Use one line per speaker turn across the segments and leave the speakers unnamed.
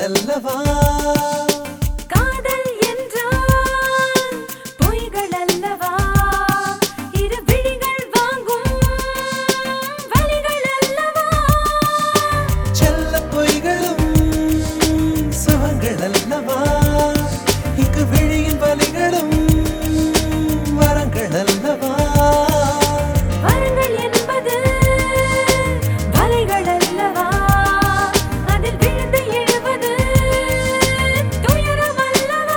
அல்லவா
காதல் என்றால் பொய்கள் அல்லவா இரு விழிகள் வாங்கும் வலிகள் அல்லவா
செல்ல பொய்களும் சுகங்கள் அல்லவா இங்கு விழியின் வலிகளும் வரங்கள் அல்லவா
வரங்கள் என்பது வலைகள் அல்லவா அதில் விழுந்து எழுவது துயரம் அல்லவா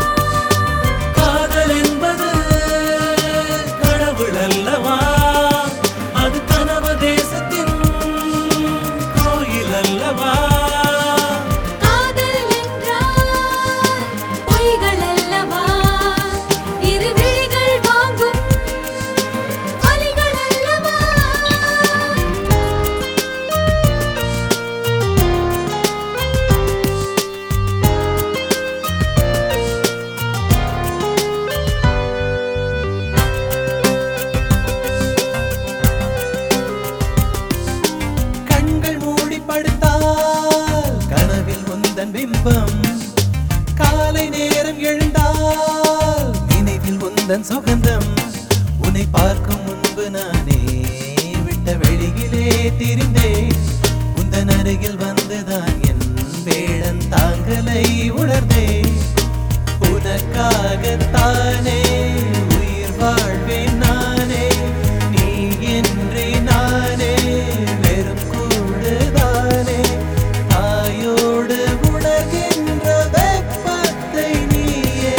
காதல் என்பது கடவுள் அல்லவா அது கனவு தேசத்தின் கோயில் அல்லவா
காதல் என்றால் பொய்கள் அல்லவா இரு விழிகள் வாங்கும் வலிகள் அல்லவா
கண்கள் மூடி படுத்தால் கனவில் உந்தன் பிம்பம் காலை நேரம் எழுந்தால் நினைவில் உந்தன் சுகந்தம் உன்னை பார்க்கும் முன்பு நானே விட்ட வெளியிலே திரிந்தேன் உந்தன் அருகில் வந்துதான் என் வேடன் தாங்கலை உணர்ந்தேன் உனக்காகத்தானே உயிர் வாழ்வேன் நானே நீ என்றே நானே வெறும் கூடுதானே தாயோடு உணர்கின்ற வெப்பத்தை நீயே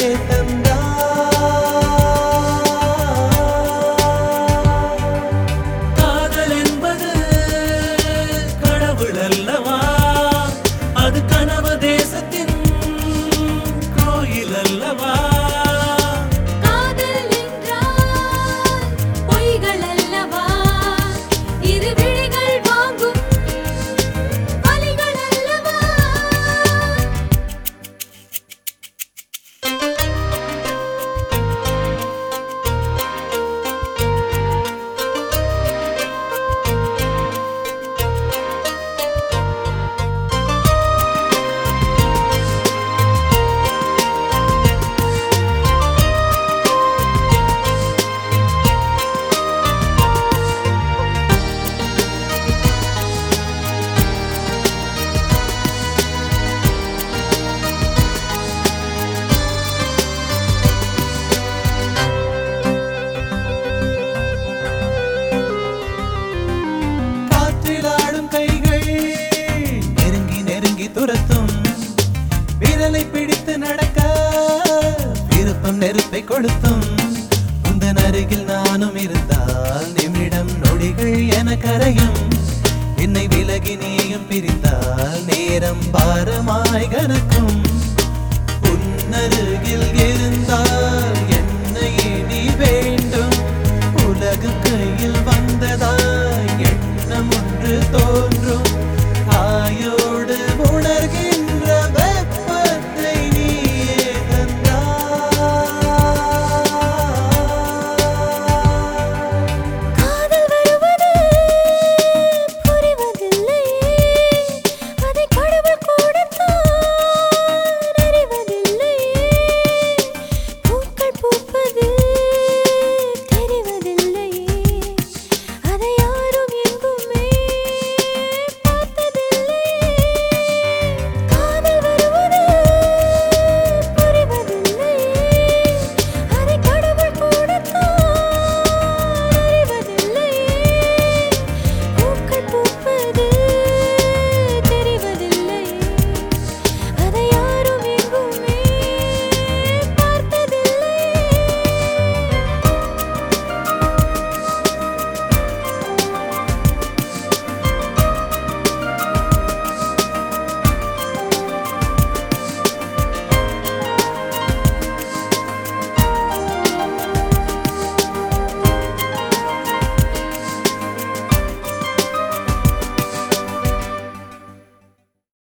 தந்தாய் காதல் என்பது கடவுள் அல்லவா அது கனவு தேசத்தின் கோயில் அல்லவா
காதல் என்றால் பொய்கள் அல்லவா இரு விழிகள் வாங்கும் வலிகள் அல்லவா
காற்றில் ஆடும் கைகள் நெருங்கி நெருங்கி துரத்தும் விரலை பிடித்து நடக்க விருப்பம் நெருப்பை கொளுத்தும் உந்தன் அருகில் நானும் இருந்தால் நிமிடம் நொடிகள் என கரையும் என்னை விலகி நீயும் பிரிந்தால் நேரம் பாரமாய் கனக்கும் உன்னருகில் இருந்தால்